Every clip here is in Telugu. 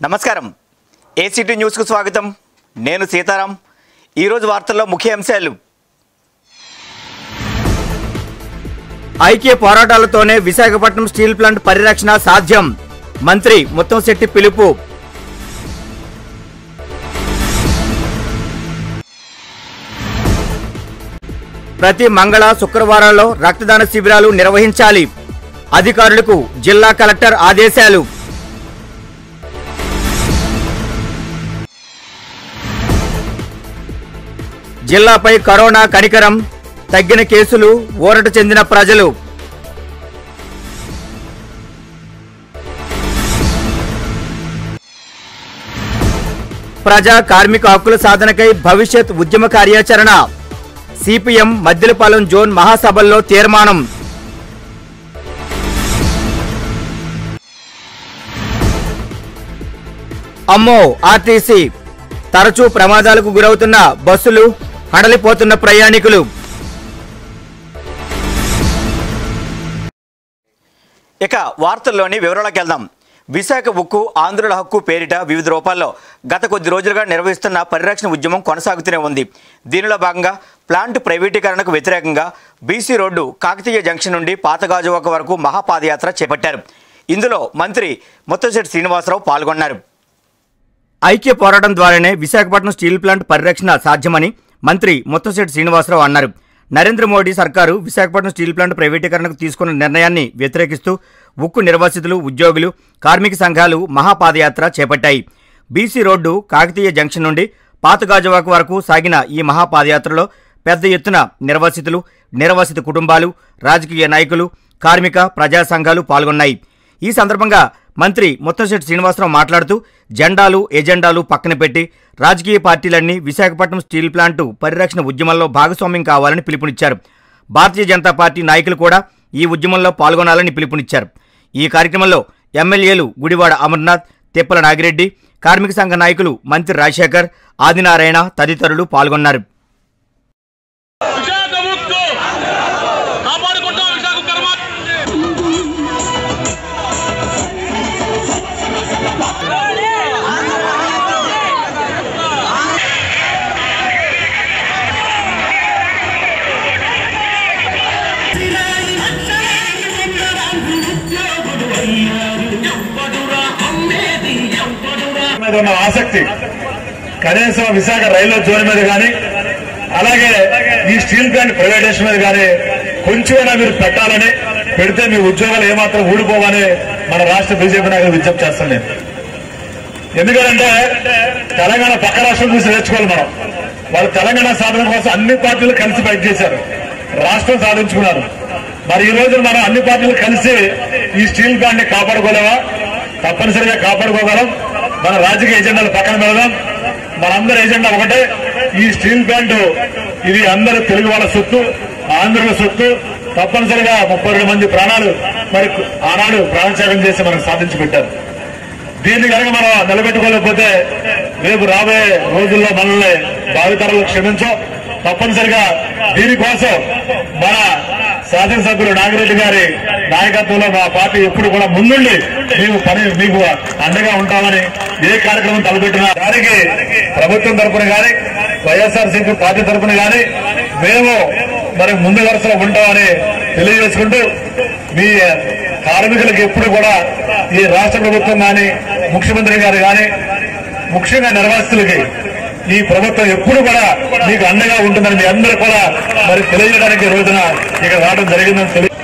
నమస్కారం ఏసీటీ న్యూస్కు స్వాగతం నేను సీతారాం ఈరోజు వార్తల్లో ముఖ్య అంశాలు ఐక్య పోరాటాలతోనే విశాఖపట్నం స్టీల్ ప్లాంట్ పరిరక్షణ సాధ్యం మంత్రి ముత్తంశెట్టి పిలుపు ప్రతి మంగళ శుక్రవారాల్లో రక్తదాన శిబిరాలు నిర్వహించాలి అధికారులకు జిల్లా కలెక్టర్ ఆదేశాలు జిల్లాపై కరోనా కనికరం తగ్గిన కేసులు ఊరట చెందిన ప్రజలు ప్రజా కార్మిక హక్కుల సాధనకై భవిష్యత్ ఉద్యమ కార్యాచరణ సిపిఎం మద్దిలపాలెం జోన్ మహాసభల్లో తీర్మానం అమ్మో ఆర్టీసీ తరచూ ప్రమాదాలకు గురవుతున్న బస్సులు హడలిపోతున్న ప్రయాణికులు ఇక వార్తల్లోని వివరాలకు వెళ్దాం విశాఖ ఉక్కు ఆంధ్రుల హక్కు పేరిట వివిధ రూపాల్లో గత కొద్ది రోజులుగా నిర్వహిస్తున్న పరిరక్షణ ఉద్యమం కొనసాగుతూనే ఉంది దీనిలో భాగంగా ప్లాంట్ ప్రైవేటీకరణకు వ్యతిరేకంగా బీసీ రోడ్డు కాకతీయ జంక్షన్ నుండి పాతగాజువాక వరకు మహాపాదయాత్ర చేపట్టారు ఇందులో మంత్రి ముత్తశెట్టి శ్రీనివాసరావు పాల్గొన్నారు ఐక్య పోరాటం ద్వారానే విశాఖపట్నం స్టీల్ ప్లాంట్ పరిరక్షణ సాధ్యమని మంత్రి ముత్తశెట్టి శ్రీనివాసరావు అన్నారు నరేంద్ర మోడీ సర్కారు విశాఖపట్నం స్టీల్ ప్లాంట్ ప్రైవేటీకరణకు తీసుకున్న నిర్ణయాన్ని వ్యతిరేకిస్తూ ఉక్కు నిర్వాసితులు ఉద్యోగులు కార్మిక సంఘాలు మహాపాదయాత్ర చేపట్టాయి బీసీ రోడ్డు కాకతీయ జంక్షన్ నుండి పాతగాజువాక వరకు సాగిన ఈ మహాపాదయాత్రలో పెద్ద ఎత్తున నిర్వాసితులు నిర్వాసిత కుటుంబాలు రాజకీయ నాయకులు కార్మిక ప్రజా సంఘాలు పాల్గొన్నాయి ఈ సందర్భంగా మంత్రి ముత్తంశెట్టి శ్రీనివాసరావు మాట్లాడుతూ జెండాలు ఎజెండాలు పక్కన పెట్టి రాజకీయ పార్టీలన్నీ విశాఖపట్నం స్టీల్ ప్లాంటు పరిరక్షణ ఉద్యమంలో భాగస్వామ్యం కావాలని పిలుపునిచ్చారు భారతీయ జనతా పార్టీ నాయకులు కూడా ఈ ఉద్యమంలో పాల్గొనాలని పిలుపునిచ్చారు ఈ కార్యక్రమంలో ఎమ్మెల్యేలు గుడివాడ అమర్నాథ్ తిప్పల నాగిరెడ్డి కార్మిక సంఘ నాయకులు మంత్రి రాజశేఖర్ ఆదినారాయణ తదితరులు పాల్గొన్నారు విశాఖ ముక్కు కాపాడుకుంటాం విశాఖ కర్మ మీద ఉన్న ఆసక్తి కనీసం విశాఖ రైల్వే జోన్ మీద కానీ అలాగే ఈ స్టీల్ ప్లాంట్ ప్రైవేటేషన్ మీద కానీ కొంచెమైనా మీరు పెట్టాలని పెడితే మీ ఉద్యోగాలు ఏమాత్రం ఊడిపోవని మన రాష్ట్ర బీజేపీ నాయకులు విజ్ఞప్తి చేస్తాను నేను ఎందుకంటే తెలంగాణ పక్క రాష్ట్రం చూసి నేర్చుకోవాలి మనం వాళ్ళు తెలంగాణ సాధన కోసం అన్ని పార్టీలు కలిసి ఫైట్ చేశారు రాష్ట్రం సాధించుకున్నారు మరి ఈ రోజు మనం అన్ని పార్టీలు కలిసి ఈ స్టీల్ ప్లాంట్ ని కాపాడుకోలేవా తప్పనిసరిగా కాపాడుకోగలం మన రాజకీయ ఎజెండాలు పక్కన పెడదాం మనందరి ఎజెండా ఒకటే ఈ స్టీల్ ప్లాంట్ ఇది అందరూ తెలుగు వాళ్ళ సొత్తు ఆంధ్రుల సొత్తు తప్పనిసరిగా ముప్పై రెండు మంది ప్రాణాలు మరి ఆనాడు ప్రాణత్యాగం చేసి మనకు సాధించి పెట్టారు దీన్ని కనుక మనం నిలబెట్టుకోలేకపోతే రేపు రాబోయే రోజుల్లో మనల్ని భావితరాలు క్షమించం తప్పనిసరిగా దీనికోసం మన శాసనసభ్యులు నాగిరెడ్డి గారి నాయకత్వంలో మా పార్టీ ఎప్పుడు కూడా ముందుండి మేము పని మీకు అండగా ఉంటామని ఏ కార్యక్రమం తలపెట్టినా దానికి ప్రభుత్వం తరపున గాని వైఎస్ఆర్సీపీ పార్టీ తరపున గాని మేము మరి ముందు వరుసలో ఉంటామని తెలియజేసుకుంటూ మీ కార్మికులకు ఎప్పుడు కూడా ఈ రాష్ట్ర ప్రభుత్వం కానీ ముఖ్యమంత్రి గారు కానీ ముఖ్యంగా నిర్వాసితులకి ఈ ప్రభుత్వం ఎప్పుడు కూడా మీకు అండగా ఉంటుందని మీ అందరూ కూడా మరి తెలియజేయడానికి ఈ రోజున ఇక్కడ రావడం జరిగిందని తెలియ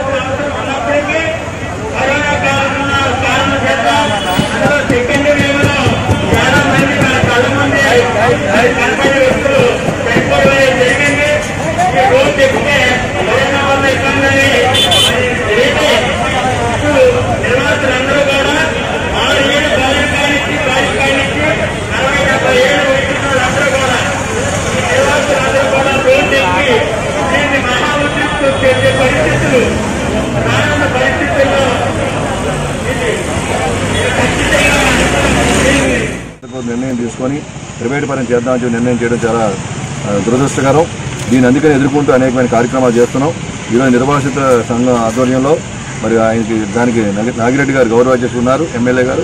నిర్ణయం తీసుకొని ప్రైవేట్ పరం చేద్దామని చెప్పి నిర్ణయం చేయడం చాలా ఆ, దురదృష్టకరం దీన్ని అందుకని ఎదుర్కొంటూ అనేకమైన కార్యక్రమాలు చేస్తున్నాం ఈరోజు నిర్వాసిత సంఘం ఆధ్వర్యంలో మరి ఆయనకి దానికి నగి- నాగిరెడ్డి గారు గౌరవ అధ్యక్షులు ఉన్నారు ఎమ్మెల్యే గారు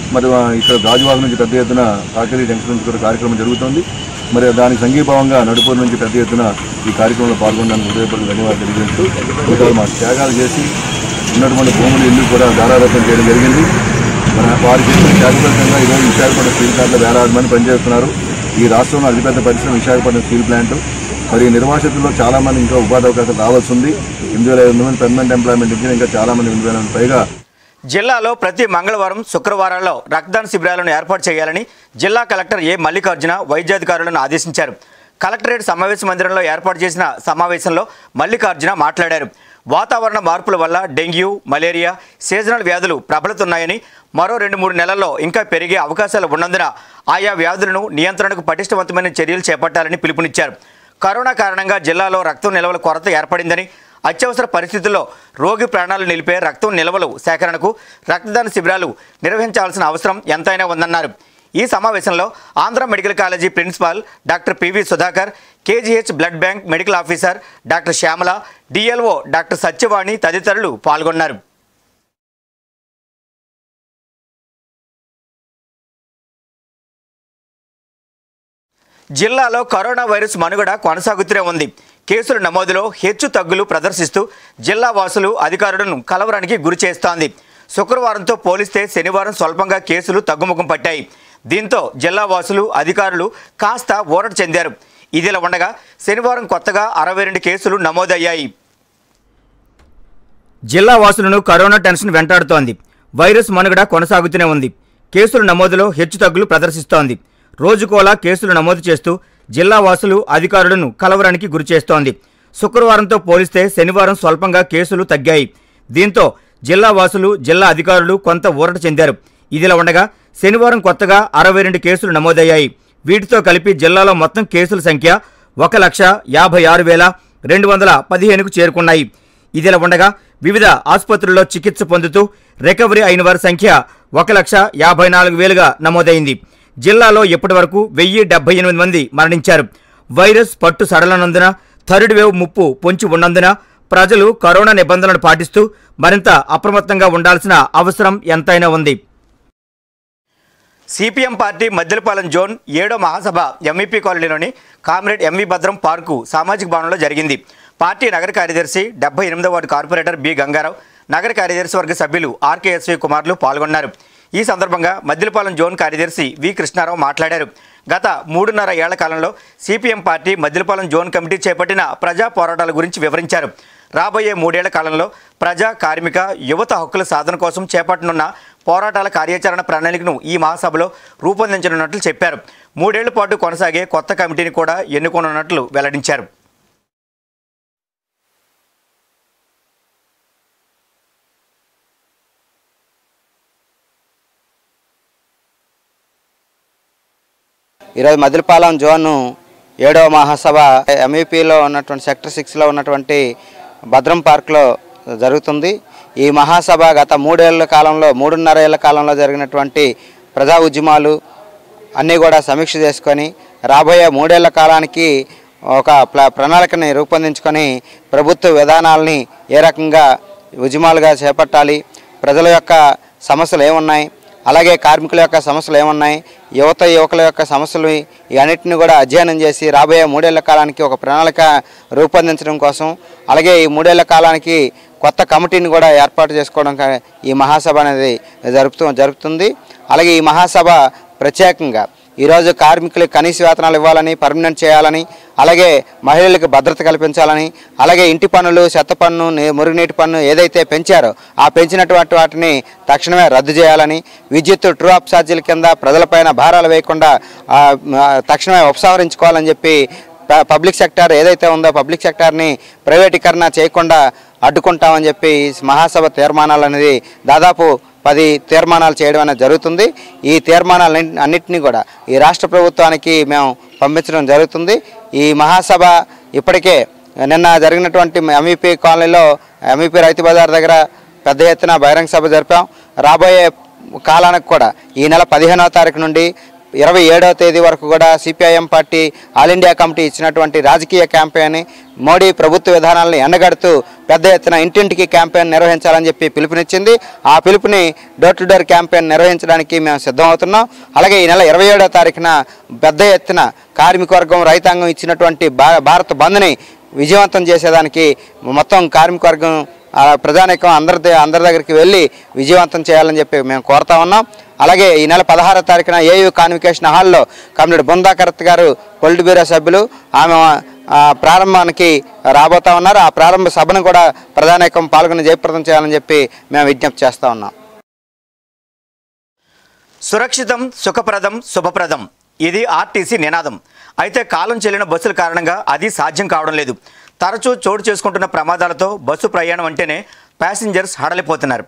మరి ఆ, ఇక్కడ గాజువాక నుంచి పెద్ద ఎత్తున కాకేరి జంక్షన్ నుంచి కూడా కార్యక్రమం జరుగుతుంది మరి దానికి సంఘీభావంగా నడుపూరు నుంచి పెద్ద ఎత్తున ఈ కార్యక్రమంలో పాల్గొనడానికి హృదయపూర్వక ధన్యవాదాలు తెలియజేస్తూ ఈరోజు మా త్యాగాలు చేసి ఉన్నటువంటి భూములు ఇల్లు కూడా ధారారోపణ చేయడం జరిగింది మన వారు చేసిన త్యాగఫలితంగా ఈరోజు విశాఖపట్నం స్టీల్ ప్లాంట్లో వేలాది మంది పనిచేస్తున్నారు ఈ రాష్ట్రంలో అతిపెద్ద పరిశ్రమ విశాఖపట్నం స్టీల్ ప్లాంట్ మరి నిర్వాసితుల్లో చాలా మంది ఇంకా ఉపాధి అవకాశాలు రావాల్సి ఉంది ఎనిమిది వేల ఐదు మంది పర్మనెంట్ ఎంప్లాయ్మెంట్ ఇచ్చిన ఇంకా చాలా మంది ఎనిమిది వేల మంది పైగా జిల్లాలో ప్రతి మంగళవారం శుక్రవారాల్లో రక్తదాన శిబిరాలను ఏర్పాటు చేయాలని జిల్లా కలెక్టర్ ఏ మల్లికార్జున వైద్యాధికారులను ఆదేశించారు కలెక్టరేట్ సమావేశ మందిరంలో ఏర్పాటు చేసిన సమావేశంలో మల్లికార్జున మాట్లాడారు వాతావరణ మార్పుల వల్ల డెంగ్యూ మలేరియా సీజనల్ వ్యాధులు ప్రబలుతున్నాయని మరో రెండు మూడు నెలల్లో ఇంకా పెరిగే అవకాశాలు ఉన్నందున ఆయా వ్యాధులను నియంత్రణకు పటిష్టవంతమైన చర్యలు చేపట్టాలని పిలుపునిచ్చారు కరోనా కారణంగా జిల్లాలో రక్తం నిల్వల కొరత ఏర్పడిందని అత్యవసర పరిస్థితుల్లో రోగి ప్రాణాలు నిలిపే రక్తం నిల్వలు సేకరణకు రక్తదాన శిబిరాలు నిర్వహించాల్సిన అవసరం ఎంతైనా ఉందన్నారు ఈ సమావేశంలో Andhra medical college principal doctor PV Sudhakar KGH blood bank medical officer doctor Shyamala DLO doctor Satyavani తదితరులు పాల్గొన్నారు జిల్లాలో కరోనా వైరస్ మనుగడ కొనసాగుతూనే ఉంది కేసుల నమోదులో హెచ్చు తగ్గులు ప్రదర్శిస్తూ జిల్లా వాసులు అధికారులను కలవరానికి గురి చేస్తోంది శుక్రవారంతో పోలిస్తే శనివారం స్వల్పంగా కేసులు తగ్గుముఖం పట్టాయి దీంతో జిల్లా వాసులు అధికారులు కాస్త ఊరట చెందారు ఇదిలా ఉండగా శనివారం కొత్తగా అరవై రెండు కేసులు నమోదయ్యాయి జిల్లా వాసులను కరోనా టెన్షన్ వెంటాడుతోంది వైరస్ మనుగడ కొనసాగుతూనే ఉంది కేసుల నమోదులో హెచ్చుతగ్గులు ప్రదర్శిస్తోంది రోజుకోలా కేసులు నమోదు చేస్తూ జిల్లా వాసులు అధికారులను కలవరానికి గురిచేస్తోంది శుక్రవారంతో పోలిస్తే శనివారం స్వల్పంగా కేసులు తగ్గాయి దీంతో జిల్లా వాసులు జిల్లా అధికారులు కొంత ఊరట చెందారు ఇదిలా ఉండగా శనివారం కొత్తగా అరవై రెండు కేసులు నమోదయ్యాయి వీటితో కలిపి జిల్లాలో మొత్తం కేసుల సంఖ్య ఒక లక్ష యాభై ఆరు వేల రెండు వందల పదిహేనుకు చేరుకున్నాయి ఇదిలా ఉండగా వివిధ ఆసుపత్రుల్లో చికిత్స పొందుతూ రికవరీ అయిన వారి సంఖ్య ఒక లక్ష యాభై నాలుగు వేలుగా నమోదైంది జిల్లాలో ఇప్పటివరకు వెయ్యి డెబ్బై ఎనిమిది మంది మరణించారు వైరస్ పట్టు సడలనందున థర్డ్ వేవ్ ముప్పు పొంచి ఉన్నందున ప్రజలు కరోనా నిబంధనలు పాటిస్తూ మరింత అప్రమత్తంగా ఉండాల్సిన అవసరం ఎంతైనా ఉంది సిపిఎం పార్టీ మద్దెలపాలెం జోన్ ఏడో మహాసభ ఎంఈపీ కాలనీలోని కామ్రేడ్ ఎంవి భద్రం పార్కు సామాజిక భవనంలో జరిగింది పార్టీ నగర కార్యదర్శి డెబ్బై ఎనిమిదో వార్డు కార్పొరేటర్ బి గంగారావు నగర కార్యదర్శి వర్గ సభ్యులు ఆర్కేఎస్వి కుమార్లు పాల్గొన్నారు ఈ సందర్భంగా మద్దిలపాలెం జోన్ కార్యదర్శి వి కృష్ణారావు మాట్లాడారు గత మూడున్నర ఏళ్ల కాలంలో CPM party Maddilapalem zone committee చేపట్టిన ప్రజా పోరాటాల గురించి వివరించారు రాబోయే మూడేళ్ల కాలంలో ప్రజా కార్మిక యువత హక్కుల సాధన కోసం చేపట్టనున్న పోరాటాల కార్యాచరణ ప్రణాళికను ఈ మహాసభలో రూపొందించనున్నట్లు చెప్పారు మూడేళ్ల పాటు కొనసాగే కొత్త కమిటీని కూడా ఎన్నుకోనున్నట్లు వెల్లడించారు ఈరోజు మదిలిపాలెం జోన్ ఏడవ మహాసభ ఎంఈపీలో ఉన్నటువంటి సెక్టర్ సిక్స్లో ఉన్నటువంటి భద్రం పార్క్లో జరుగుతుంది ఈ మహాసభ గత మూడేళ్ల కాలంలో మూడున్నర ఏళ్ల కాలంలో జరిగినటువంటి ప్రజా ఉద్యమాలు అన్నీ కూడా సమీక్ష చేసుకొని రాబోయే మూడేళ్ల కాలానికి ఒక ప్ల ప్రణాళికని రూపొందించుకొని ప్రభుత్వ విధానాలని ఏ రకంగా ఉద్యమాలుగా చేపట్టాలి ప్రజల యొక్క సమస్యలు ఏమున్నాయి అలాగే కార్మికుల యొక్క సమస్యలు ఏమున్నాయి యువత యువకుల యొక్క సమస్యలు ఈ అన్నిటిని కూడా అధ్యయనం చేసి రాబోయే మూడేళ్ల కాలానికి ఒక ప్రణాళిక రూపొందించడం కోసం అలాగే ఈ మూడేళ్ల కాలానికి కొత్త కమిటీని కూడా ఏర్పాటు చేసుకోవడం కా- ఈ మహాసభ అనేది జరుపుతూ జరుగుతుంది అలాగే ఈ మహాసభ ప్రత్యేకంగా ఈరోజు కార్మికులకు కనీస వేతనాలు ఇవ్వాలని పర్మనెంట్ చేయాలని అలాగే మహిళలకు భద్రత కల్పించాలని అలాగే ఇంటి పన్నులు చెత్త పన్ను ని- మురుగునీటి పన్ను ఏదైతే పెంచారో ఆ పెంచినటువంటి వాటిని తక్షణమే రద్దు చేయాలని విద్యుత్ ట్రూ అప్ ఛార్జీల కింద ప్రజలపైన భారాలు వేయకుండా ఆ, ఆ, తక్షణమే ఉపసంహరించుకోవాలని చెప్పి ప- పబ్లిక్ సెక్టార్ ఏదైతే ఉందో పబ్లిక్ సెక్టార్ని ప్రైవేటీకరణ చేయకుండా అడ్డుకుంటామని చెప్పి ఈ మహాసభ తీర్మానాలు అనేది దాదాపు పది తీర్మానాలు చేయడం అనేది జరుగుతుంది ఈ తీర్మానాలు అన్నింటినీ కూడా ఈ రాష్ట్ర ప్రభుత్వానికి మేము పంపించడం జరుగుతుంది ఈ మహాసభ ఇప్పటికే నిన్న జరిగినటువంటి ఎంఈపీ కాలనీలో ఎంఈపీ రైతు బజార్ దగ్గర పెద్ద ఎత్తున బహిరంగ సభ జరిపాం రాబోయే కాలానికి కూడా ఈ నెల పదిహేనవ తారీఖు నుండి ఇరవై ఏడవ తేదీ వరకు కూడా CPIM party all India committee ఇచ్చినటువంటి రాజకీయ క్యాంపెయిన్ మోడీ ప్రభుత్వ విధానాలను ఎండగడుతూ పెద్ద ఎత్తున ఇంటింటికి క్యాంపెయిన్ నిర్వహించాలని చెప్పి పిలుపునిచ్చింది ఆ పిలుపుని డోర్ టు డోర్ క్యాంపెయిన్ నిర్వహించడానికి మేము సిద్ధమవుతున్నాం అలాగే ఈ నెల ఇరవై ఏడవ తారీఖున పెద్ద ఎత్తున కార్మికవర్గం రైతాంగం ఇచ్చినటువంటి భా- భారత్ బంద్ని విజయవంతం చేసేదానికి మొత్తం కార్మికవర్గం ఆ, ప్రజానీకం అందరి ద- అందరి దగ్గరికి వెళ్ళి విజయవంతం చేయాలని చెప్పి మేము కోరుతా ఉన్నాం అలాగే ఈ నెల పదహారో తారీఖున ఏయూ కాన్వికేషన్ హాల్లో comrade Brinda Karat garu polit bureau సభ్యులు ఆమె ఆ, ప్రారంభానికి రాబోతా ఉన్నారు ఆ ప్రారంభ సభను కూడా ప్రధానికం పాల్గొని జయప్రదం చేయాలని చెప్పి మేము విజ్ఞప్తి చేస్తా ఉన్నాం సురక్షితం సుఖప్రదం శుభప్రదం ఇది ఆర్టీసీ నినాదం అయితే కాలం చెల్లిన బస్సుల కారణంగా అది సాధ్యం కావడం లేదు తరచూ చోటు చేసుకుంటున్న ప్రమాదాలతో బస్సు ప్రయాణం అంటేనే ప్యాసింజర్స్ హడలిపోతున్నారు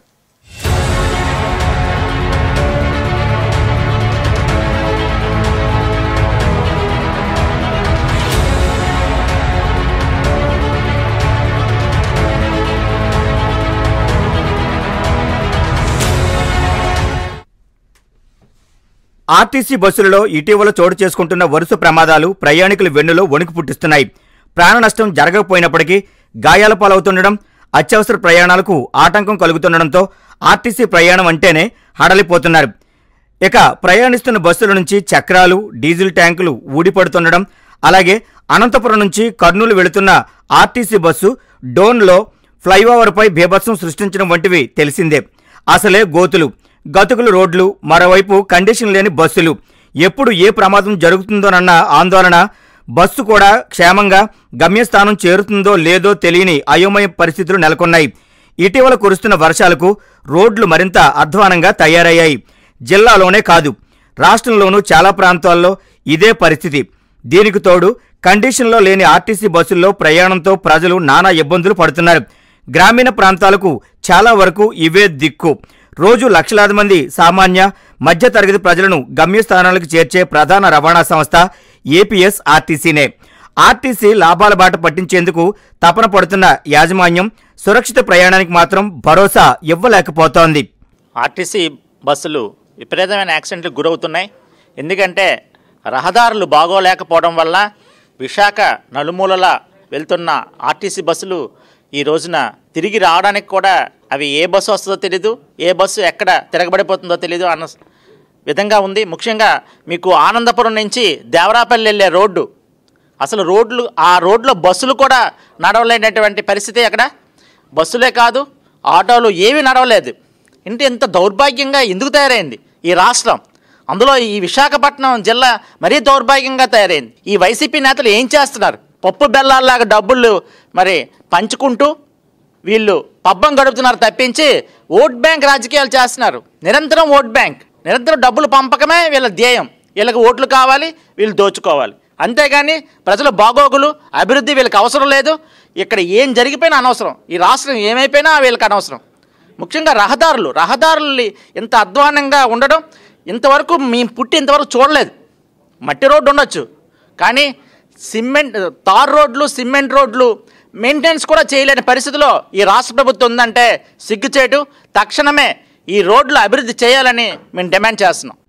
ఆర్టీసీ బస్సులలో ఇటీవల చోటు చేసుకుంటున్న వరుస ప్రమాదాలు ప్రయాణికుల వెన్నులో వణుకు పుట్టిస్తున్నాయి ప్రాణ నష్టం జరగకపోయినప్పటికీ గాయాల పాలవుతుండడం అత్యవసర ప్రయాణాలకు ఆటంకం కలుగుతుండడంతో ఆర్టీసీ ప్రయాణం అంటేనే హడలిపోతున్నారు ఇక ప్రయాణిస్తున్న బస్సుల నుంచి చక్రాలు డీజిల్ ట్యాంకులు ఊడిపడుతుండడం అలాగే అనంతపురం నుంచి కర్నూలు వెళుతున్న ఆర్టీసీ బస్సు డోన్లో ఫ్లైఓవర్పై బీభత్సం సృష్టించడం వంటివి తెలిసిందే అసలే గోతులు గతుకులు రోడ్లు మరోవైపు కండిషన్ లేని బస్సులు ఎప్పుడు ఏ ప్రమాదం జరుగుతుందోనన్న ఆందోళన బస్సు కూడా క్షేమంగా గమ్యస్థానం చేరుతుందో లేదో తెలియని అయోమయ పరిస్థితులు నెలకొన్నాయి ఇటీవల కురుస్తున్న వర్షాలకు రోడ్లు మరింత అధ్వానంగా తయారయ్యాయి జిల్లాలోనే కాదు రాష్ట్రంలోనూ చాలా ప్రాంతాల్లో ఇదే పరిస్థితి దీనికి తోడు కండిషన్లో లేని ఆర్టీసీ బస్సుల్లో ప్రయాణంతో ప్రజలు నానా ఇబ్బందులు పడుతున్నారు గ్రామీణ ప్రాంతాలకు చాలా వరకు ఇవే దిక్కు రోజు లక్షలాది మంది సామాన్య మధ్యతరగతి ప్రజలను గమ్యస్థానాలకు చేర్చే ప్రధాన రవాణా సంస్థ ఏపీఎస్ ఆర్టీసీనే ఆర్టీసీ లాభాల బాట పట్టించేందుకు తపన పడుతున్న యాజమాన్యం సురక్షిత ప్రయాణానికి మాత్రం భరోసా ఇవ్వలేకపోతోంది ఆర్టీసీ బస్సులు విపరీతమైన యాక్సిడెంట్లకు గురవుతున్నాయి ఎందుకంటే రహదారులు బాగోలేకపోవడం వల్ల విశాఖ నలుమూలల వెళ్తున్న ఆర్టీసీ బస్సులు ఈ రోజున తిరిగి రావడానికి కూడా అవి ఏ బస్సు వస్తుందో తెలీదు ఏ బస్సు ఎక్కడ తిరగబడిపోతుందో తెలీదు అన్న విధంగా ఉంది ముఖ్యంగా మీకు ఆనందపురం నుంచి దేవరాపల్లి వెళ్ళే రోడ్డు అసలు రోడ్లు ఆ రోడ్లో బస్సులు కూడా నడవలేనటువంటి పరిస్థితి అక్కడ బస్సులే కాదు ఆటోలు ఏవి నడవలేదు ఇంటి ఎంత దౌర్భాగ్యంగా ఎందుకు తయారైంది ఈ రాష్ట్రం అందులో ఈ విశాఖపట్నం జిల్లా మరీ దౌర్భాగ్యంగా తయారైంది ఈ వైసీపీ నేతలు ఏం చేస్తున్నారు పప్పు బెల్లాల్లాగా డబ్బులు మరి పంచుకుంటూ వీళ్ళు పబ్బం గడుపుతున్నారు తప్పించి ఓట్ బ్యాంక్ రాజకీయాలు చేస్తున్నారు నిరంతరం ఓట్ బ్యాంక్ నిరంతరం డబ్బులు పంపకమే వీళ్ళ ధ్యేయం వీళ్ళకి ఓట్లు కావాలి వీళ్ళు దోచుకోవాలి అంతేగాని ప్రజల బాగోగులు అభివృద్ధి వీళ్ళకి అవసరం లేదు ఇక్కడ ఏం జరిగిపోయినా అనవసరం ఈ రాష్ట్రం ఏమైపోయినా వీళ్ళకి అనవసరం ముఖ్యంగా రహదారులు రహదారులు ఇంత అధ్వానంగా ఉండడం ఇంతవరకు మేము పుట్టి ఇంతవరకు చూడలేదు మట్టి రోడ్డు ఉండొచ్చు కానీ సిమెంట్ తార్ రోడ్లు సిమెంట్ రోడ్లు మెయింటెనెన్స్ కూడా చేయలేని పరిస్థితిలో ఈ రాష్ట్ర ప్రభుత్వం ఉందంటే సిగ్గుచేటు తక్షణమే ఈ రోడ్లు అభివృద్ధి చేయాలని మేము డిమాండ్ చేస్తున్నాం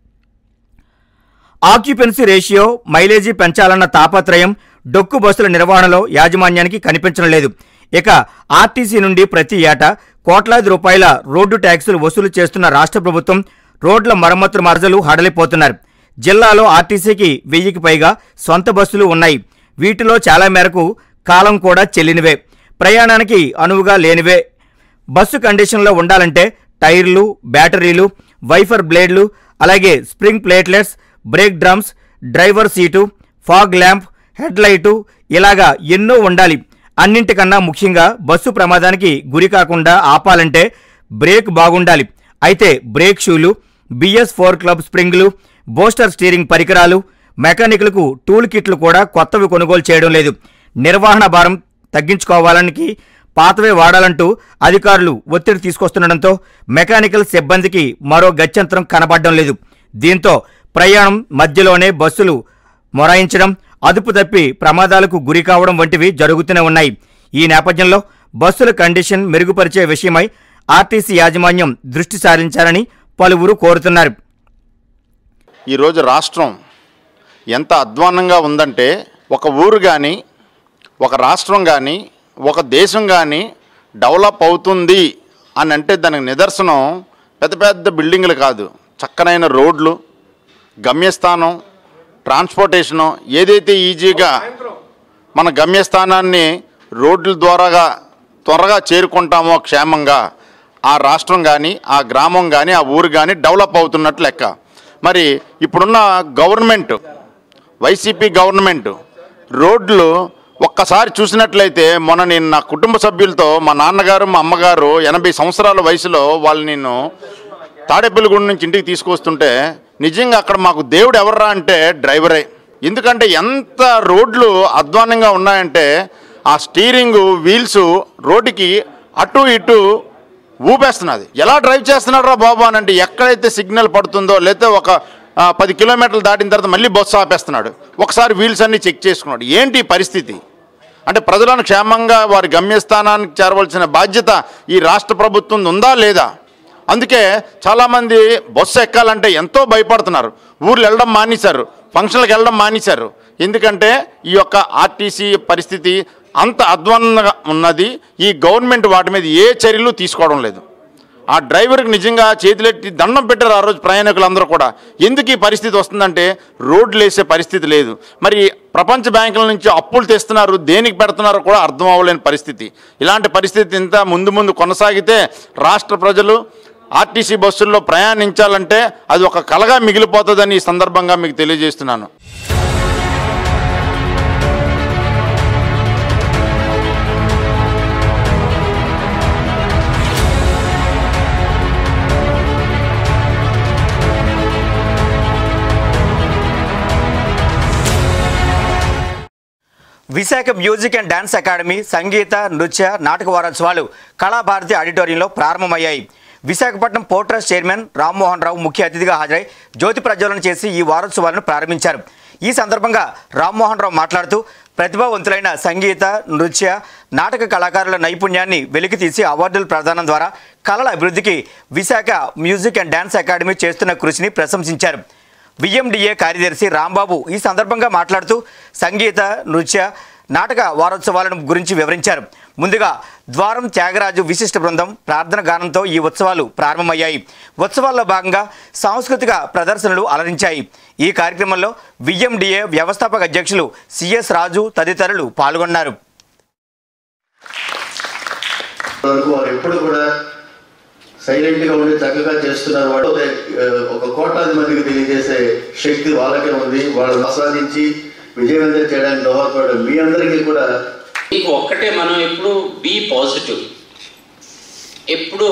ఆక్యుపెన్సీ రేషియో మైలేజీ పెంచాలన్న తాపత్రయం డొక్కు బస్సుల నిర్వహణలో యాజమాన్యానికి కనిపించడం లేదు ఇక ఆర్టీసీ నుండి ప్రతి ఏటా కోట్లాది రూపాయల రోడ్డు ట్యాక్సులు వసూలు చేస్తున్న రాష్ట్ర ప్రభుత్వం రోడ్ల మరమ్మతుల మరజలు హడలిపోతున్నారు జిల్లాలో ఆర్టీసీకి వెయ్యికి పైగా సొంత బస్సులు ఉన్నాయి వీటిలో చాలా మేరకు కాలం కూడా చెల్లినవే ప్రయాణానికి అనువుగా లేనివే బస్సు కండిషన్లో ఉండాలంటే టైర్లు బ్యాటరీలు వైఫర్ బ్లేడ్లు అలాగే spring platelets brake drums driver seat fog lamp head light ఇలాగా ఎన్నో ఉండాలి అన్నింటికన్నా ముఖ్యంగా బస్సు ప్రమాదానికి గురి కాకుండా ఆపాలంటే బ్రేక్ బాగుండాలి అయితే బ్రేక్ షూలు బిఎస్ ఫోర్ క్లబ్ స్ప్రింగ్లు బోస్టర్ స్టీరింగ్ పరికరాలు మెకానిక్లకు టూల్ కిట్లు కూడా కొత్తవి కొనుగోలు చేయడం లేదు నిర్వహణ భారం తగ్గించుకోవాలనికి పాతవే వాడాలంటూ అధికారులు ఒత్తిడి తీసుకొస్తుండటంతో మెకానికల్ సిబ్బందికి మరో గత్యంతరం కనబడడం లేదు దీంతో ప్రయాణం మధ్యలోనే బస్సులు మొరాయించడం అదుపు తప్పి ప్రమాదాలకు గురి కావడం వంటివి జరుగుతూనే ఉన్నాయి ఈ నేపథ్యంలో బస్సుల కండిషన్ మెరుగుపరిచే విషయమై ఆర్టీసీ యాజమాన్యం దృష్టి సారించాలని పలువురు కోరుతున్నారు ఈరోజు రాష్ట్రం ఎంత అధ్వాన్నంగా ఉందంటే ఒక ఊరు కానీ ఒక రాష్ట్రం కానీ ఒక దేశం కానీ డెవలప్ అవుతుంది అని అంటే దానికి నిదర్శనం పెద్ద పెద్ద బిల్డింగ్లు కాదు చక్కనైన రోడ్లు గమ్యస్థానం ట్రాన్స్పోర్టేషను ఏదైతే ఈజీగా మన గమ్యస్థానాన్ని రోడ్ల ద్వారాగా త్వరగా చేరుకుంటామో క్షేమంగా ఆ రాష్ట్రం కానీ ఆ గ్రామం కానీ ఆ ఊరు కానీ డెవలప్ అవుతున్నట్లు లెక్క మరి ఇప్పుడున్న గవర్నమెంట్ వైసీపీ గవర్నమెంట్ రోడ్లు ఒక్కసారి చూసినట్లయితే మొన్న నేను నా కుటుంబ సభ్యులతో మా నాన్నగారు మా అమ్మగారు ఎనభై సంవత్సరాల వయసులో వాళ్ళు నేను తాడేపల్లిగూడ నుంచి ఇంటికి తీసుకొస్తుంటే నిజంగా అక్కడ మాకు దేవుడు ఎవర్రా అంటే డ్రైవరే ఎందుకంటే ఎంత రోడ్లు అధ్వానంగా ఉన్నాయంటే ఆ స్టీరింగ్ వీల్స్ రోడ్డుకి అటు ఇటు ఊపేస్తున్నది ఎలా డ్రైవ్ చేస్తున్నాడు రా బాబు అని అంటే ఎక్కడైతే సిగ్నల్ పడుతుందో లేకపోతే ఒక ఆ, పది కిలోమీటర్లు దాటిన తర్వాత మళ్ళీ బస్సు ఆపేస్తున్నాడు ఒకసారి వీల్స్ అన్ని చెక్ చేసుకున్నాడు ఏంటి ఈ పరిస్థితి అంటే ప్రజలను క్షేమంగా వారి గమ్యస్థానానికి చేరవలసిన బాధ్యత ఈ రాష్ట్ర ప్రభుత్వం ఉందా లేదా అందుకే చాలామంది బస్సు ఎక్కాలంటే ఎంతో భయపడుతున్నారు ఊర్లు వెళ్ళడం మానేశారు ఫంక్షన్లకు వెళ్ళడం మానేశారు ఎందుకంటే ఈ యొక్క ఆర్టీసీ పరిస్థితి అంత అధ్వానంగా ఉన్నది ఈ గవర్నమెంట్ వాటి మీద ఏ చర్యలు తీసుకోవడం లేదు ఆ డ్రైవర్కి నిజంగా చేతులెట్టి దండం పెట్టారు ఆ రోజు ప్రయాణికులందరూ కూడా ఎందుకు ఈ పరిస్థితి వస్తుందంటే రోడ్లు వేసే పరిస్థితి లేదు మరి ప్రపంచ బ్యాంకుల నుంచి అప్పులు తెస్తున్నారు దేనికి పెడుతున్నారో కూడా అర్థం అవ్వలేని పరిస్థితి ఇలాంటి పరిస్థితి ఇంత ముందు ముందు కొనసాగితే రాష్ట్ర ప్రజలు ఆర్టీసీ బస్సుల్లో ప్రయాణించాలంటే అది ఒక కలగా మిగిలిపోతుందని ఈ సందర్భంగా మీకు తెలియజేస్తున్నాను Visakha music and dance academy సంగీత నృత్య నాటక వారోత్సవాలు కళాభారతి ఆడిటోరియంలో ప్రారంభమయ్యాయి Visakhapatnam port trust chairman Rammohan Rao ముఖ్య అతిథిగా హాజరై జ్యోతి ప్రజ్వలన చేసి ఈ వారోత్సవాలను ప్రారంభించారు ఈ సందర్భంగా రామ్మోహన్ రావు మాట్లాడుతూ ప్రతిభావంతులైన సంగీత నృత్య నాటక కళాకారుల నైపుణ్యాన్ని వెలికితీసి అవార్డుల ప్రదానం ద్వారా కళల అభివృద్ధికి Visakha music and dance academy చేస్తున్న కృషిని ప్రశంసించారు విఎండిఏ కార్యదర్శి రాంబాబు ఈ సందర్భంగా మాట్లాడుతూ సంగీత నృత్య నాటక వారోత్సవాలను గురించి వివరించారు ముందుగా ద్వారం త్యాగరాజు విశిష్ట బృందం ప్రార్థన గానంతో ఈ ఉత్సవాలు ప్రారంభమయ్యాయి ఉత్సవాల్లో భాగంగా సాంస్కృతిక ప్రదర్శనలు అలరించాయి ఈ కార్యక్రమంలో విఎండిఏ వ్యవస్థాపక అధ్యక్షులు సిఎస్ రాజు తదితరులు పాల్గొన్నారు వరకు వారు ఎప్పుడు కూడా సైలెంట్ గా ఉండి చక్కగా చేస్తున్నారు వాడు ఆ, ఒక కోట్లాది మందికి తెలియజేసే శక్తి వాళ్ళకే ఉంది వాళ్ళని ఆస్వాదించి విజయవంతం చేయడానికి దోహదపడడం మీ అందరికీ కూడా మీకు ఒక్కటే మనం ఎప్పుడు బీ పాజిటివ్ ఎప్పుడు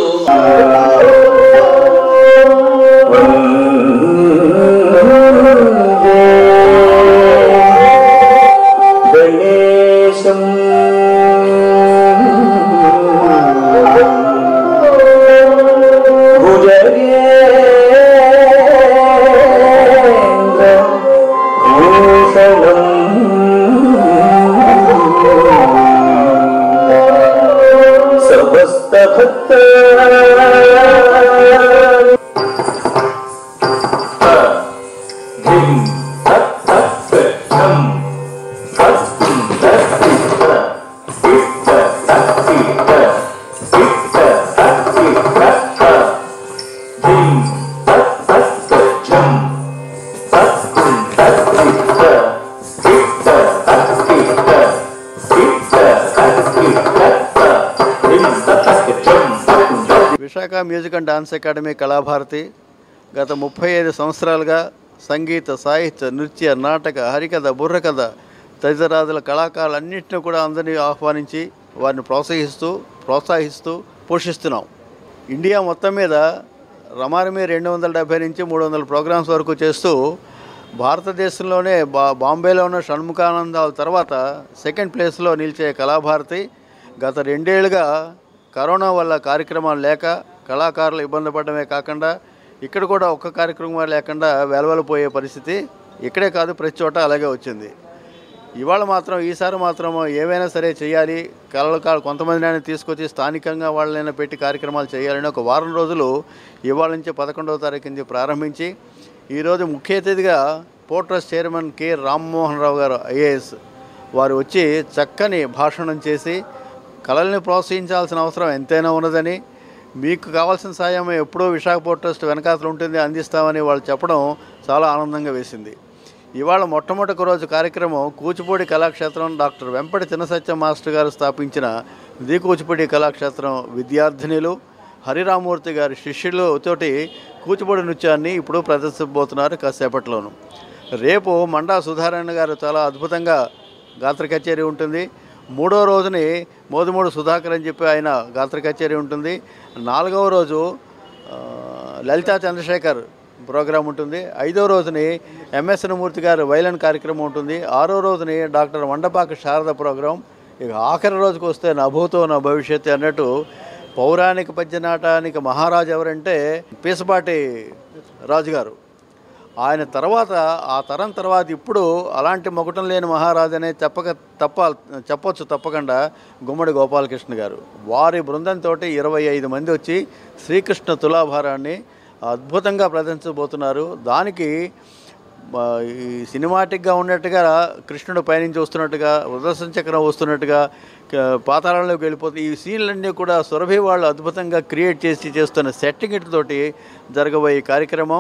Visakha music and dance academy Kalabharati గత ముప్పై ఐదు సంవత్సరాలుగా సంగీత సాహిత్య నృత్య నాటక హరికథ బుర్రకథ తదితరాదుల కళాకారులన్నింటినీ కూడా అందరినీ ఆహ్వానించి వారిని ప్రోత్సహిస్తూ ప్రోత్సహిస్తూ పోషిస్తున్నాం ఇండియా మొత్తం మీద రమారమి రెండు వందల డెబ్బై నుంచి మూడు వందల ప్రోగ్రామ్స్ వరకు చేస్తూ భారతదేశంలోనే బా బాంబేలో ఉన్న షణ్ముఖానందాల తర్వాత సెకండ్ ప్లేస్లో నిలిచే కళాభారతి గత రెండేళ్లుగా కరోనా వల్ల కార్యక్రమాలు లేక కళాకారులు ఇబ్బంది పడడమే కాకుండా ఇక్కడ కూడా ఒక్క కార్యక్రమం లేకుండా వెలవెలపోయే పరిస్థితి ఇక్కడే కాదు ప్రతి చోట అలాగే వచ్చింది ఇవాళ మాత్రం ఈసారి మాత్రం ఏవైనా సరే చేయాలి కళాకారు కొంతమందిని తీసుకొచ్చి స్థానికంగా వాళ్ళైనా పెట్టి కార్యక్రమాలు చేయాలని ఒక వారం రోజులు ఇవాళ నుంచి పదకొండవ తారీఖు నుంచి ప్రారంభించి ఈరోజు ముఖ్య అతిథిగా port trust chairman K Rammohan Rao గారు ఐఏఎస్ వారు వచ్చి చక్కని భాషణం చేసి కళల్ని ప్రోత్సహించాల్సిన అవసరం ఎంతైనా ఉన్నదని మీకు కావాల్సిన సాయం ఎప్పుడూ విశాఖ పోర్ట్ ట్రస్ట్ వెనకాతలు ఉంటుంది అందిస్తామని వాళ్ళు చెప్పడం చాలా ఆనందంగా వేసింది ఇవాళ మొట్టమొదటి రోజు కార్యక్రమం కూచిపూడి కళాక్షేత్రం డాక్టర్ వెంపటి చిన్నసత్య మాస్టర్ గారు స్థాపించిన ది కూచిపూడి కళాక్షేత్రం విద్యార్థినిలు హరిరామూర్తి గారి శిష్యులు తోటి కూచిపూడి నృత్యాన్ని ఇప్పుడు ప్రదర్శించబోతున్నారు కాసేపట్లోను రేపు మండా సుధారాయణ గారు చాలా అద్భుతంగా గాత్ర కచేరీ ఉంటుంది మూడో రోజుని మోదుమూడు సుధాకర్ అని చెప్పి ఆయన గాత్ర కచేరీ ఉంటుంది నాలుగవ రోజు ఆ, లలితా చంద్రశేఖర్ ప్రోగ్రాం ఉంటుంది ఐదో రోజుని ఎంఎస్ మూర్తి గారు వైలన్ కార్యక్రమం ఉంటుంది ఆరో రోజుని డాక్టర్ వండపాక శారద ప్రోగ్రాం ఇక ఆఖరి రోజుకి వస్తే నా భూతో నా భవిష్యత్తు అన్నట్టు పౌరాణిక పద్యనాటానికి మహారాజు ఎవరంటే పీసపాటి రాజుగారు ఆయన తర్వాత ఆ తరం తర్వాత ఇప్పుడు అలాంటి మొగటం లేని మహారాజు అనే చెప్పక తప్ప చెప్పొచ్చు తప్పకుండా గుమ్మడి గోపాలకృష్ణ గారు వారి బృందంతో ఇరవై ఐదు మంది వచ్చి శ్రీకృష్ణ తులాభారాన్ని అద్భుతంగా ప్రదర్శించబోతున్నారు దానికి ఆ, ఈ సినిమాటిక్గా ఉన్నట్టుగా కృష్ణుడు పైనుంచి వస్తున్నట్టుగా ఉదర్శన చక్రం వస్తున్నట్టుగా క- పాతాళంలోకి వెళ్ళిపోతే ఈ సీన్లన్నీ కూడా సురభి వాళ్ళు అద్భుతంగా క్రియేట్ చేసి చేస్తున్న సెట్టింగ్ తోటి జరగబోయే కార్యక్రమం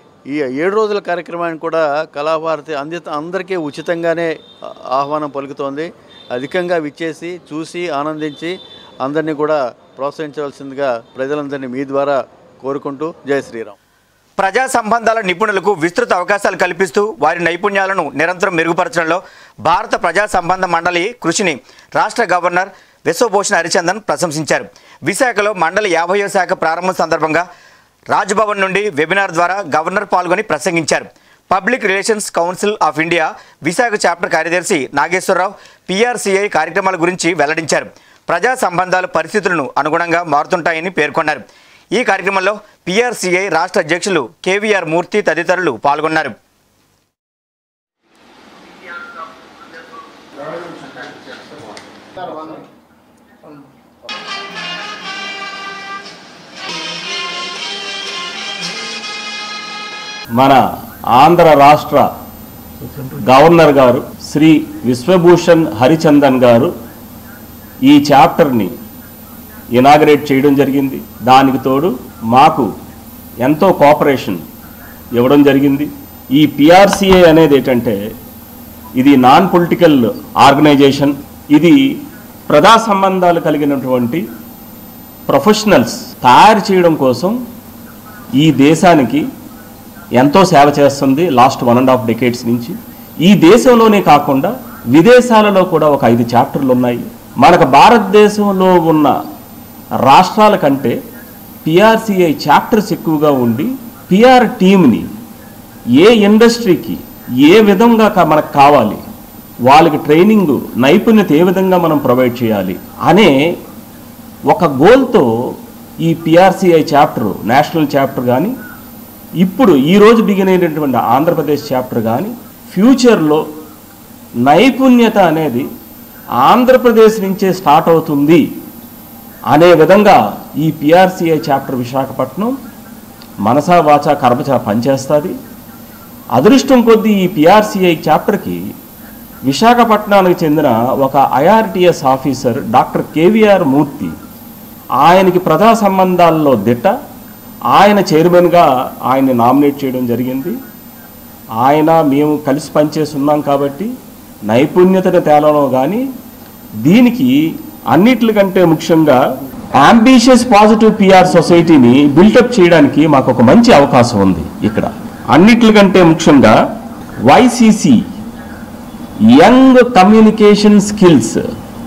ఈ ఏడు రోజుల కార్యక్రమానికి కూడా కళాభారతి అంది అందరికీ ఉచితంగానే ఆ- ఆహ్వానం పలుకుతోంది అధికంగా విచ్చేసి చూసి ఆనందించి అందరినీ కూడా ప్రోత్సహించవలసిందిగా ప్రజలందరినీ మీ ద్వారా కోరుకుంటూ జై శ్రీరామ్ ప్రజా సంబంధాల నిపుణులకు విస్తృత అవకాశాలు కల్పిస్తూ వారి నైపుణ్యాలను నిరంతరం మెరుగుపరచడంలో భారత ప్రజా సంబంధ మండలి కృషిని రాష్ట్ర గవర్నర్ విశ్వభూషణ్ హరిచందన్ ప్రశంసించారు విశాఖలో మండలి యాభైవ శాఖ ప్రారంభం సందర్భంగా రాజ్భవన్ నుండి వెబినార్ ద్వారా గవర్నర్ పాల్గొని ప్రసంగించారు public relations council of India Visakha chapter కార్యదర్శి నాగేశ్వరరావు పిఆర్సీఐ కార్యక్రమాల గురించి వెల్లడించారు ప్రజా సంబంధాల పరిస్థితులను అనుగుణంగా మారుతుంటాయని పేర్కొన్నారు ఈ కార్యక్రమంలో పిఆర్సీఐ రాష్ట్ర అధ్యక్షులు కేవీఆర్ మూర్తి తదితరులు పాల్గొన్నారు మన ఆంధ్ర రాష్ట్ర గవర్నర్ గారు శ్రీ విశ్వభూషణ్ హరిచందన్ గారు ఈ చాప్టర్ని ఇనాగరేట్ చేయడం జరిగింది దానికి తోడు మాకు ఎంతో కోఆపరేషన్ ఇవ్వడం జరిగింది ఈ పిఆర్సిఏ అనేది ఏంటంటే ఇది నాన్ పొలిటికల్ ఆర్గనైజేషన్ ఇది ప్రజా సంబంధాలు కలిగినటువంటి ప్రొఫెషనల్స్ తయారు చేయడం కోసం ఈ దేశానికి ఎంతో సేవ చేస్తుంది last one and half decades నుంచి ఈ దేశంలోనే కాకుండా విదేశాలలో కూడా ఒక ఐదు చాప్టర్లు ఉన్నాయి మనకు భారతదేశంలో ఉన్న రాష్ట్రాల కంటే పిఆర్సిఐ చాప్టర్స్ ఎక్కువగా ఉండి పిఆర్ టీమ్ని ఏ ఇండస్ట్రీకి ఏ విధంగా కా- మనకు కావాలి వాళ్ళకి ట్రైనింగ్ నైపుణ్యత ఏ విధంగా మనం ప్రొవైడ్ చేయాలి అనే ఒక గోల్తో ఈ పిఆర్సిఐ చాప్టర్ నేషనల్ చాప్టర్ కానీ ఇప్పుడు ఈరోజు బిగిన్ అయినటువంటి ఆంధ్రప్రదేశ్ చాప్టర్ కానీ ఫ్యూచర్లో నైపుణ్యత అనేది ఆంధ్రప్రదేశ్ నుంచే స్టార్ట్ అవుతుంది అనే విధంగా ఈ పిఆర్సిఐ చాప్టర్ విశాఖపట్నం మనసా వాచా కర్మచ పనిచేస్తుంది అదృష్టం కొద్దీ ఈ పిఆర్సిఐ చాప్టర్కి విశాఖపట్నానికి చెందిన ఒక IRTS officer doctor KVR Murthy ఆయనకి ప్రజా సంబంధాల్లో దిట్ట ఆయన చైర్మన్గా ఆయన్ని నామినేట్ చేయడం జరిగింది ఆయన మేము కలిసి పనిచేసి ఉన్నాం కాబట్టి నైపుణ్యతను తేలంలో కానీ దీనికి అన్నిటికంటే ముఖ్యంగా అంబిషియస్ పాజిటివ్ పిఆర్ సొసైటీని బిల్టప్ చేయడానికి మాకు ఒక మంచి అవకాశం ఉంది ఇక్కడ అన్నిటికంటే ముఖ్యంగా వైసీసీ యంగ్ కమ్యూనికేషన్ స్కిల్స్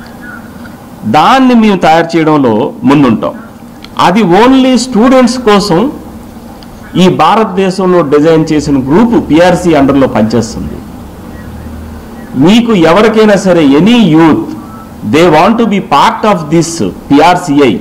దాన్ని మేము తయారు చేయడంలో ముందుంటాం అది ఓన్లీ స్టూడెంట్స్ కోసం ఈ భారతదేశంలో డిజైన్ చేసిన గ్రూపు పిఆర్సీ అండర్లో పనిచేస్తుంది మీకు ఎవరికైనా సరే any youth they want to be part of this PRCI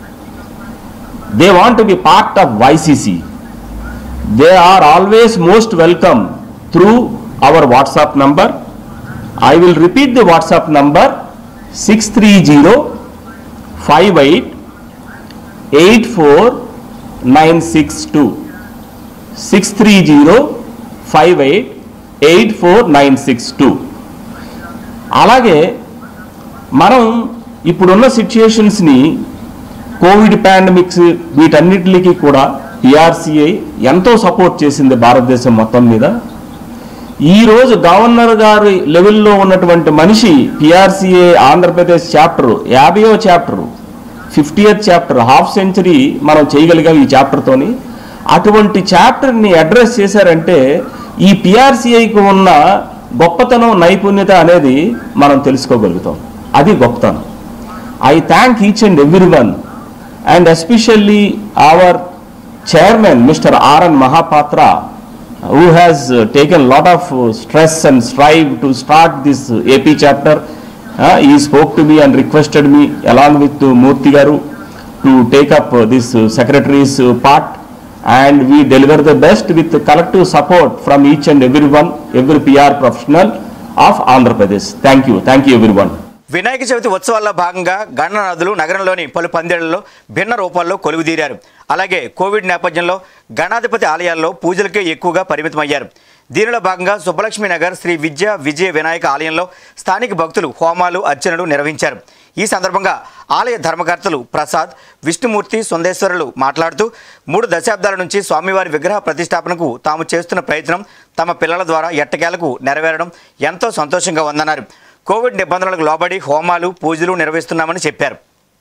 they want to be part of YCC they are always most welcome through our WhatsApp number I will repeat the WhatsApp number six three zero five eight eight four nine six two six three zero five eight eight four nine six two అలాగే మనం ఇప్పుడున్న సిచ్యుయేషన్స్ని కోవిడ్ పాండమిక్స్ వీటన్నిటికి కూడా పిఆర్సీఐ ఎంతో సపోర్ట్ చేసింది భారతదేశం మొత్తం మీద ఈ రోజు గవర్నర్ గారి లెవెల్లో ఉన్నటువంటి మనిషి పిఆర్సీఏ ఆంధ్రప్రదేశ్ చాప్టర్ యాభైవ chapter fiftieth chapter half century మనం చేయగలిగాం ఈ చాప్టర్తోని అటువంటి చాప్టర్ని అడ్రస్ చేశారంటే ఈ పిఆర్సీఐకి ఉన్న గొప్పతనం నైపుణ్యత అనేది మనం తెలుసుకోగలుగుతాం అది గొప్పతనం I thank each and every one and especially our chairman mister RN Mahapatra who has uh, taken lot of uh, stress and strive to start this uh, AP chapter. Uh, he spoke to me and requested me along with uh, Murthy Garu to take up uh, this uh, secretary's uh, part and we deliver the best with the collective support from each and everyone, every PR professional of Andhra Pradesh. Thank you. Thank you everyone. Vinayaka Chavithi ఉత్సవాల్లో భాగంగా గణనాథులు నగరంలోని పలు పందిళ్లలో భిన్న రూపాల్లో కొలువుదీరారు అలాగే కోవిడ్ నేపథ్యంలో గణాధిపతి ఆలయాల్లో పూజలకే ఎక్కువగా పరిమితమయ్యారు దీనిలో భాగంగా సుబ్బలక్ష్మి నగర్ శ్రీ విద్య విజయ వినాయక ఆలయంలో స్థానిక భక్తులు హోమాలు అర్చనలు నిర్వహించారు ఈ సందర్భంగా ఆలయ ధర్మకర్తలు ప్రసాద్ విష్ణుమూర్తి సుందేశ్వరులు మాట్లాడుతూ మూడు దశాబ్దాల నుంచి స్వామివారి విగ్రహ ప్రతిష్టాపనకు తాము చేస్తున్న ప్రయత్నం తమ పిల్లల ద్వారా ఎట్టకేలకు నెరవేరడం ఎంతో సంతోషంగా ఉందన్నారు కోవిడ్ నిబంధనలకు లోబడి హోమాలు పూజలు నిర్వహిస్తున్నామని చెప్పారు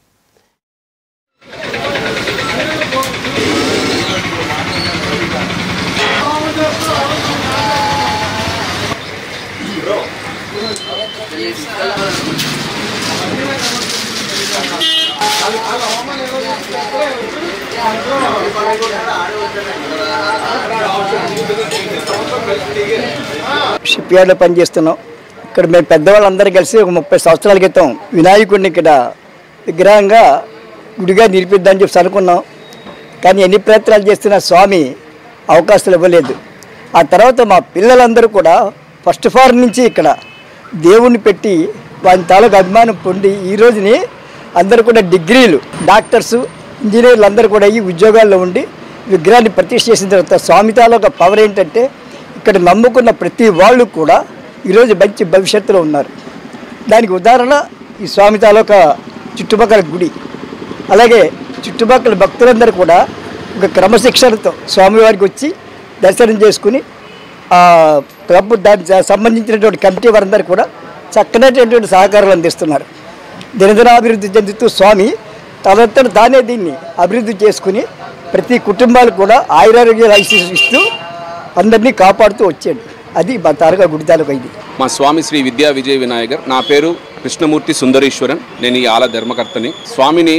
షిప్ యార్డ్లో పనిచేస్తున్నాం ఇక్కడ మేము పెద్దవాళ్ళందరూ కలిసి ఒక ముప్పై సంవత్సరాల క్రితం వినాయకుడిని ఇక్కడ విగ్రహంగా గుడిగా నిలిపిద్దామని చెప్పి అనుకున్నాం కానీ ఎన్ని ప్రయత్నాలు చేస్తున్నా స్వామి అవకాశాలు ఇవ్వలేదు ఆ తర్వాత మా పిల్లలందరూ కూడా ఫస్ట్ ఫార్ నుంచి ఇక్కడ దేవుణ్ణి పెట్టి వారి తాలూకు అభిమానం పొంది ఈ రోజుని అందరూ కూడా డిగ్రీలు డాక్టర్స్ ఇంజనీర్లు అందరూ కూడా ఈ ఉద్యోగాల్లో ఉండి విగ్రహాన్ని ప్రతిష్ఠ చేసిన తర్వాత స్వామి తాలూకా పవర్ ఏంటంటే ఇక్కడ నమ్ముకున్న ప్రతి వాళ్ళు కూడా ఈరోజు మంచి భవిష్యత్తులో ఉన్నారు దానికి ఉదాహరణ ఈ స్వామి తాలూకా చుట్టుపక్కల గుడి అలాగే చుట్టుపక్కల భక్తులందరూ కూడా ఒక క్రమశిక్షణతో స్వామివారికి వచ్చి దర్శనం చేసుకుని ఆ ప్రభు దానికి సంబంధించినటువంటి కమిటీ వారందరూ కూడా చక్కనటువంటి సహకారాలు అందిస్తున్నారు దినదినాభివృద్ధి చెందుతూ స్వామి తనంతట తానే దీన్ని అభివృద్ధి చేసుకుని ప్రతి కుటుంబాలు కూడా ఆయురారోగ్యాలు ఇస్తూ అందరినీ కాపాడుతూ వచ్చాడు అది మా తాలూకా గుడి తాలూకా ఇది మా స్వామి శ్రీ విద్యా విజయ వినాయకర్ నా పేరు కృష్ణమూర్తి సుందరీశ్వరన్ నేను ఈ ఆల ధర్మకర్తని స్వామిని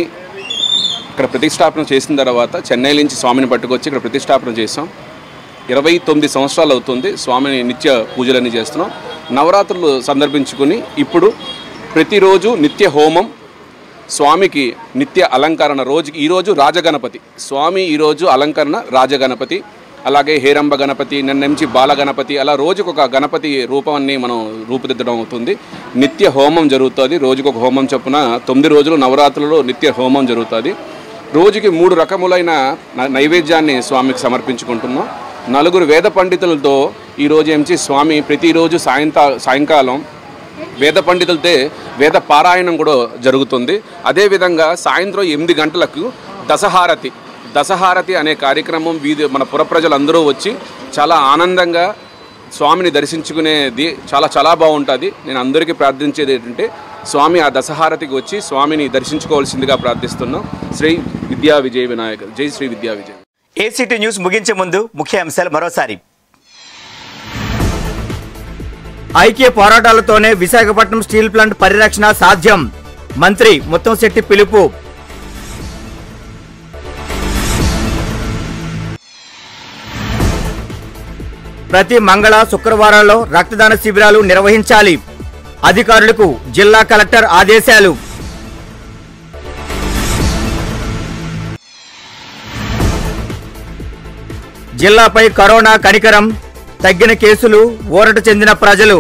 ఇక్కడ ప్రతిష్టాపన చేసిన తర్వాత చెన్నై నుంచి స్వామిని పట్టుకొచ్చి ఇక్కడ ప్రతిష్టాపన చేసాం ఇరవై తొమ్మిది సంవత్సరాలు అవుతుంది స్వామిని నిత్య పూజలన్నీ చేస్తున్నాం నవరాత్రులు సందర్భించుకుని ఇప్పుడు ప్రతిరోజు నిత్య హోమం స్వామికి నిత్య అలంకరణ రోజుకి ఈరోజు రాజగణపతి స్వామి ఈరోజు అలంకరణ రాజగణపతి అలాగే హేరంబ గణపతి నిన్న నుంచి బాల గణపతి అలా రోజుకు ఒక గణపతి రూపాన్ని మనం రూపుదిద్దడం అవుతుంది నిత్య హోమం జరుగుతుంది రోజుకు ఒక హోమం చొప్పున తొమ్మిది రోజులు నవరాత్రులలో నిత్య హోమం జరుగుతుంది రోజుకి మూడు రకములైన న- నైవేద్యాన్ని స్వామికి సమర్పించుకుంటున్నాం నలుగురు వేద పండితులతో ఈరోజు ఏంచి స్వామి ప్రతిరోజు సాయంతా సాయంకాలం వేద పండితులతో వేద పారాయణం కూడా జరుగుతుంది అదేవిధంగా సాయంత్రం ఎనిమిది గంటలకు దశహారతి దశహారతి అనే కార్యక్రమం వీధి మన పుర ప్రజలందరూ వచ్చి చాలా ఆనందంగా స్వామిని దర్శించుకునేది చాలా చాలా బాగుంటుంది నేను అందరికీ ప్రార్థించేది ఏంటంటే స్వామి ఆ దశహారతికి వచ్చి స్వామిని దర్శించుకోవాల్సిందిగా ప్రార్థిస్తున్నాం శ్రీ విద్యా విజయ వినాయక జై శ్రీ విద్యా విజయ ఏసీటీ న్యూస్ ముగించే ముందు ముఖ్య అంశాలు మరోసారి ఐక్య పోరాటాలతోనే విశాఖపట్నం స్టీల్ ప్లాంట్ పరిరక్షణ సాధ్యం మంత్రి ముత్తంశెట్టి పిలుపు ప్రతి మంగళ శుక్రవారాల్లో రక్తదాన శిబిరాలు నిర్వహించాలి అధికారులకు జిల్లా కలెక్టర్ ఆదేశాలు జిల్లాపై కరోనా కనికరం తగ్గిన కేసులు ఊరట చెందిన ప్రజలు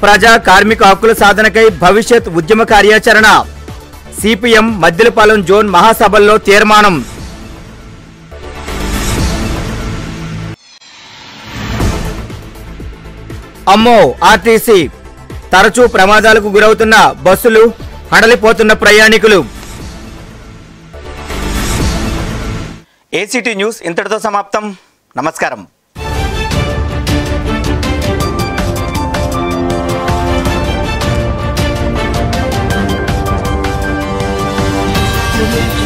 ప్రజా కార్మిక హక్కుల సాధనకై భవిష్యత్ ఉద్యమ కార్యాచరణ సిపిఎం మద్దిలపాలెం జోన్ మహాసభల్లో తీర్మానం అమ్మో ఆర్టీసీ తరచూ ప్రమాదాలకు గురవుతున్న బస్సులు హడలిపోతున్న ప్రయాణికులు ఏసీటీ న్యూస్ ఇంతటితో సమాప్తం నమస్కారం Thank you.